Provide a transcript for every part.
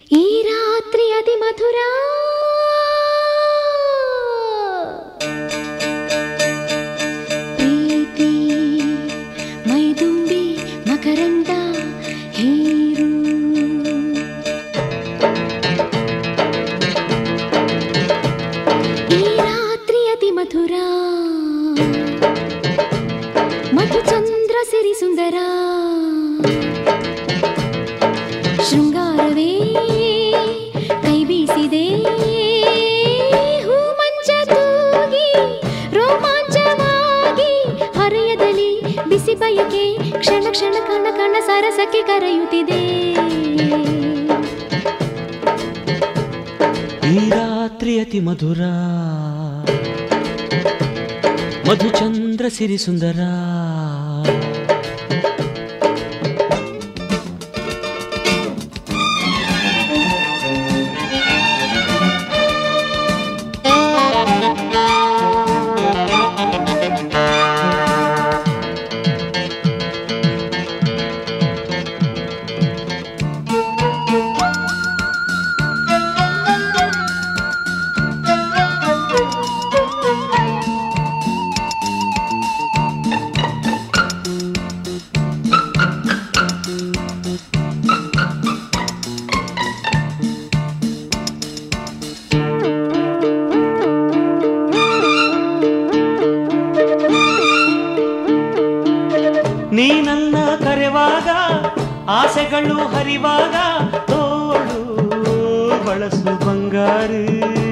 ಈ ರಾತ್ರಿ ಅತಿ ಮಧುರ ಪ್ರೀತಿ ಮೈದುಂಬಿ ಮಕರಂದ ಹೀರು ಈ ರಾತ್ರಿ ಅತಿ ಮಧುರ ಮಧುಚಂದ್ರ ಸಿರಿ ಸುಂದರ ಶೃಂಗಾರವೇ ಕೈ ಬೀಸಿದೆ ಹೂಮಂಚ ತೂಗಿ ರೋಮಾಂಚವಾಗಿ ಹರೆಯದಲ್ಲಿ ಬಿಸಿ ಬಯಕೆ ಕ್ಷಣ ಕ್ಷಣ ಕಣ ಕಣ ಸರಸಕ್ಕೆ ಕರೆಯುತ್ತಿದೆ ಈ ರಾತ್ರಿ ಅತಿ ಮಧುರ ಮಧುಚಂದ್ರ ಸಿರಿ ಸುಂದರ ನೀ ನನ್ನ ಕರೆವಾಗ ಆಸೆಗಳು ಹರಿವಾಗ ತೋಳು ಬಳಸು ಬಂಗಾರಿ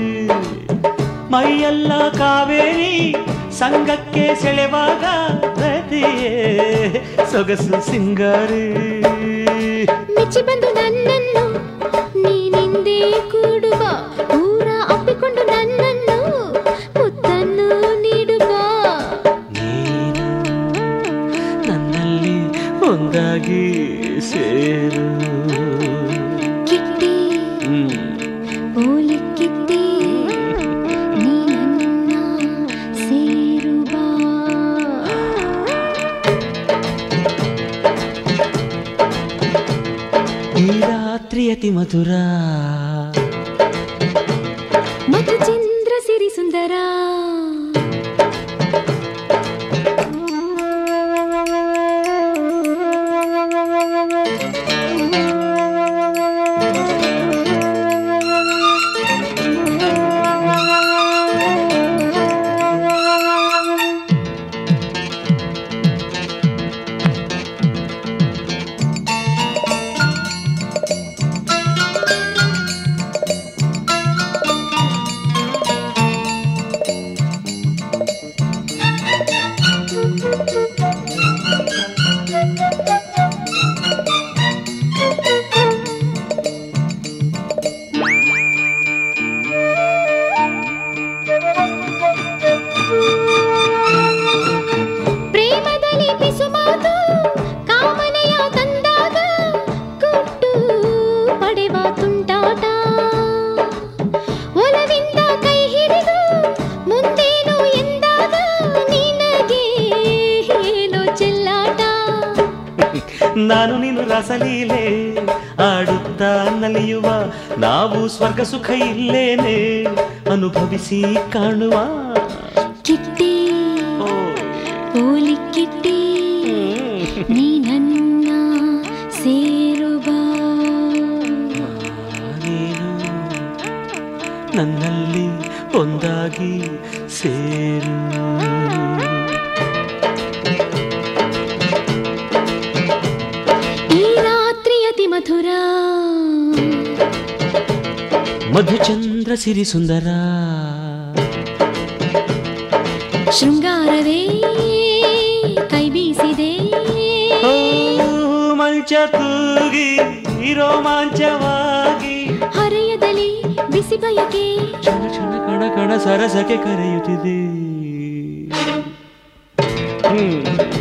ಮೈಯೆಲ್ಲ ಕಾವೇರಿ ಸಂಗಕ್ಕೆ ಸೆಳೆವಾಗ ರತಿಯೇ ಸೊಗಸು ಸಿಂಗಾರಿ ಮೆಚ್ಚಿ ಬಂದು ನನ್ನನ್ನು ನೀನಿಂದೇ ಕೂಡುವ ಊರ ಅಪ್ಪಿಕೊಂಡು ನನ್ನನ್ನು ಮುತ್ತನ್ನು ನೀಡುವ ನೀನು ನನ್ನಲ್ಲಿ ಒಂದಾಗಿ ಸೇರು ಕಿಟ್ಟಿ ಹ್ಮ್. ಓಲಿ ಕಿಟ್ಟಿ ನೀ ನನ್ನ ಸೇರುವ ಈ ರಾತ್ರಿ ಅತಿ ಮಧುರ ಮಧುಚಂದ್ರ ಸಿರಿ ಸುಂದರ ಪ್ರೇಮದಲ್ಲಿ ಪಿಸುಮಾತು ಕಾಮನೆಯ ತಂದಾಗ ಕೊಟ್ಟು ಪಡೆವ ತುಂಟಾಟ ಒಲವಿಂದ ಕೈ ಹಿಡಿದು ಮುಂದೇನು ಎಂದಾಗ ನಿನಗೆ ಏನೋ ಚೆಲ್ಲಾಟ ನಾನು ನೀನು ರಸಲೀಲೆ ಆಡುತ್ತಾ ನಲಿಯುವ ನಾವು ಸ್ವರ್ಗ ಸುಖ ಇಲ್ಲೇನೆ ಅನುಭವಿಸಿ ಕಾಣುವ ಕಿಟ್ಟಿ ಓ, ಓಲಿ ಕಿಟ್ಟಿ ನೀ ನನ್ನ ಸೇರುವ ನೀನು ನನ್ನಲ್ಲಿ ಒಂದಾಗಿ ಸೇರು ಈ ರಾತ್ರಿ ಅತಿ ಮಧುರ ಮಧುಚಂದ್ರ ಸಿರಿ ಸುಂದರ ಶೃಂಗಾರವೇ ಕೈ ಬೀಸಿದೆ ಓ, ಮಂಚ ತೂಗಿ ರೋಮಾಂಚವಾಗಿ ಹರೆಯದಲ್ಲಿ ಬಿಸಿ ಬಯಕೆ ಕ್ಷಣ ಕ್ಷಣ ಕಣ ಕಣ ಸರಸಕ್ಕೆ ಕರೆಯುತ್ತಿದೆ ಹ್ಮ್